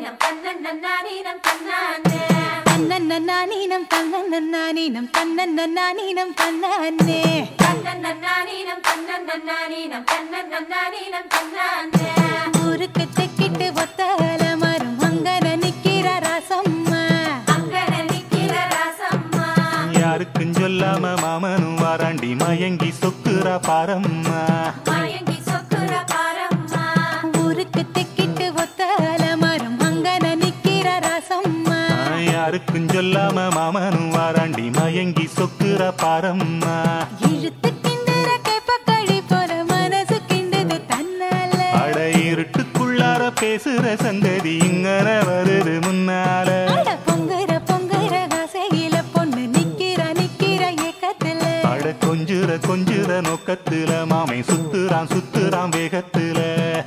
தன்னன்னானீனம் தன்னன்னானீனம் தன்னானே தன்னன்னானீனம் தன்னன்னானீனம் தன்னன்னானீனம் தன்னானே தன்னன்னானீனம் தன்னன்னானீனம் தன்னன்னானீனம் தன்னானே ஊருக்கு தெக்கிட்டு ஒத்தால மரம் அங்கன நிக்கிற ராசம்மா அங்கன நிக்கிற ராசம்மா யாருக்கும் சொல்லாம மாமனும் வாராண்டி மயங்கி சொக்குறா பாரம்மா மயங்கி சொக்குற பாரம்மா ஊருக்கு தெக்கிட்டு ஒத்தால மரம் அங்கன நிக்கிற ராசம்மா யாருக்கும் சொல்லாம மாமனும் வாராண்டி மயங்கி சொக்குறா பாரம்மா இழுத்து கிண்டுற கேப்பக்களி போல மனசு கிண்டுது தன்னால அட இருட்டுக்குள்ளார பேசுற சங்கதி இங்கன வருது முன்னால அட பொங்குற பொங்குற ஆசையில பொண்ணு நிக்கிற நிக்கிற ஏக்கத்துல அட கொஞ்சுற கொஞ்சுற நோக்கத்துல மாமை சுத்துறான் சுத்துறான் வேகத்துல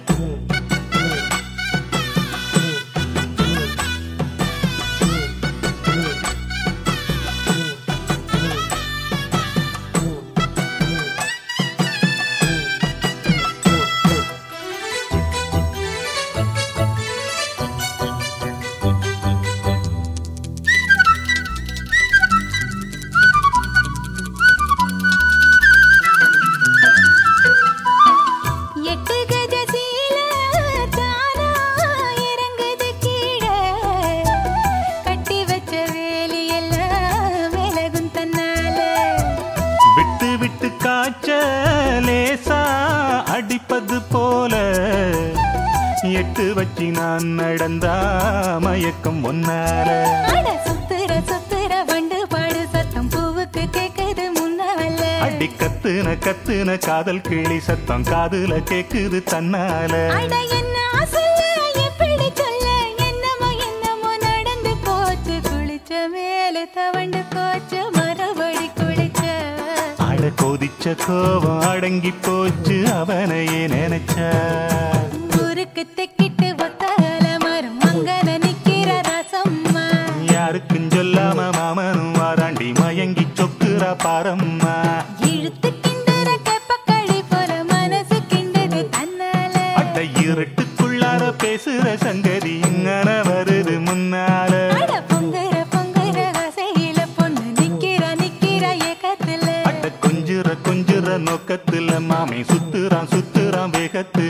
எட்டு கஜ சீல தானா இறங்குது கீழே கட்டி வச்ச வேலி எல்லாம் விலகும் தன்னால விட்டு விட்டு காய்ச்ச லேசா அடிப்பது போல எட்டு வச்சு நான் நடந்தா மயக்கம் ஒன்னால அட சுத்துற சுத்துற வண்டு பாடு சத்தம் பூவுக்கு கேக்குது முன்னால அடி கத்துன கத்துன காதல் கிளி சத்தம் காதுல கேக்குது தன்னால அட என்ன சொல்ல எப்படி சொல்ல என்னமோ என்னமோ நடந்து போச்சு குளிச்ச மேல தவண்டு போச்சு மறுபடி குளிச்ச அட கொதிச்ச கோபம் அடங்கி போச்சு அவனையே நினைச்சா ஊருக்கு தெக்கிட்டு ஒத்தால மரம் அங்கன நிக்கிற ரசம்மா யாருக்கும் சொல்லாம மாமனும் வாராண்டி மயங்கி சொக்குறா பாரம்மா இழுத்து கிண்டுற கேப்பக்களி போல மனசு கிண்டுது தன்னால அட்ட இருட்டுக்குள்ளார பேசுற சங்கதி இங்கன வருது முன்னால அட பொங்குற பொங்குற ஆசையில பொண்ணு நிக்கிற நிக்கிற ஏக்கத்துல அட்ட கொஞ்சுற கொஞ்சுற நோக்கத்துல மாமை சுத்துறான் சுத்துறான் வேகத்துல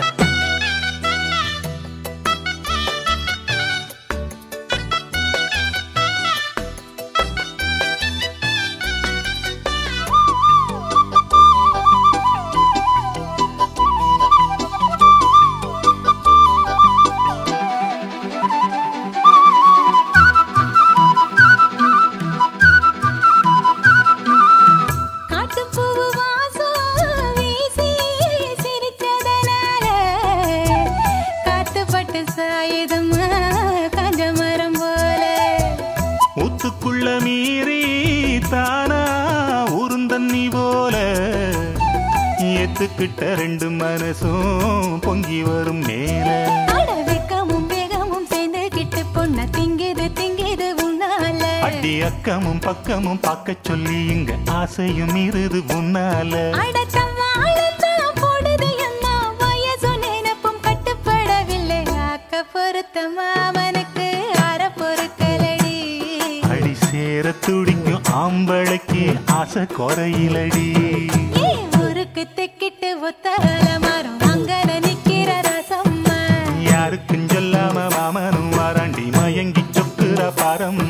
காட்டுப்பூவு வாசம் வீசி சிரிச்சதனால காத்துப்பட்டு சாயுதம்மா காஞ்ச மரம் போல ஊத்துக்குள்ள மீறி தானா உருந்தண்ணி போல ஏத்துக்கிட்ட ரெண்டு மனசும் பொங்கி வரும் மேல அட வெக்கமும் வேகமும் சேர்ந்து கிட்டு பொண்ண திங்கிது திங்கிது உன்னால அடி அக்கமும் பக்கமும் பார்க்க சொல்லி இங்க ஆசையும் இருது உன்னால அடத்தம்மாளத்தான் போடுது அம்மா வயசு நினைப்பும் கட்டுப்படவில்லை ஆக்க பொறுத்த மாமனுக்கு அற பொறுக்கலடி அடி சேர துடிக்கும் ஆம்பளைக்கு ஆசை குறையிலடி ஏ ஊருக்கு தெக்கிட்டு ஒத்தால மரம் அங்கன நிக்கிற ரசம்மா யாருக்கும் சொல்லாம மாமனும் வாராண்டி மயங்கி சொக்குற பாரம்